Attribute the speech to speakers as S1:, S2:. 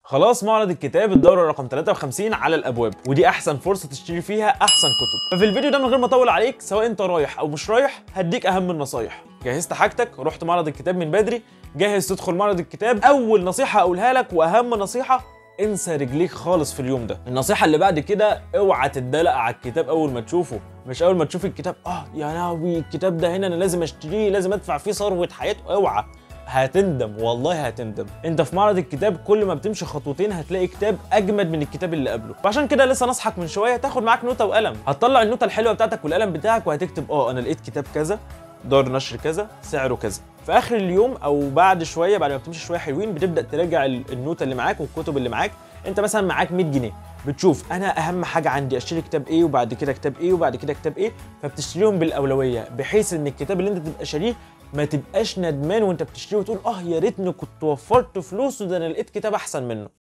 S1: خلاص معرض الكتاب الدورة رقم 53 على الابواب ودي احسن فرصة تشتري فيها احسن كتب ففي الفيديو ده من غير ما اطول عليك سواء انت رايح او مش رايح هديك اهم النصايح جهزت حاجتك رحت معرض الكتاب من بدري جاهز تدخل معرض الكتاب اول نصيحة اقولها لك واهم نصيحة انسى رجليك خالص في اليوم ده النصيحة اللي بعد كده اوعى تدلق على الكتاب اول ما تشوفه مش اول ما تشوف الكتاب اه يا لهوي الكتاب ده هنا انا لازم اشتريه لازم ادفع فيه ثروة حياته اوعى هتندم والله هتندم انت في معرض الكتاب كل ما بتمشي خطوتين هتلاقي كتاب اجمد من الكتاب اللي قبله وعشان كده لسه نصحك من شويه تاخد معاك نوته وقلم هتطلع النوته الحلوه بتاعتك والقلم بتاعك وهتكتب اه انا لقيت كتاب كذا دار نشر كذا سعره كذا في اخر اليوم او بعد شويه بعد ما بتمشي شويه حلوين بتبدا تراجع ال- النوته اللي معاك والكتب اللي معاك انت مثلا معاك 100 جنيه بتشوف انا اهم حاجه عندي اشتري كتاب ايه وبعد كده كتاب ايه وبعد كده كتاب ايه فبتشتريهم بالاولويه بحيث ان الكتاب اللي انت تبقى شاريه ما تبقاش ندمان وانت بتشتريه وتقول اه يا ريتني كنت وفرت فلوس وده انا لقيت كتاب احسن منه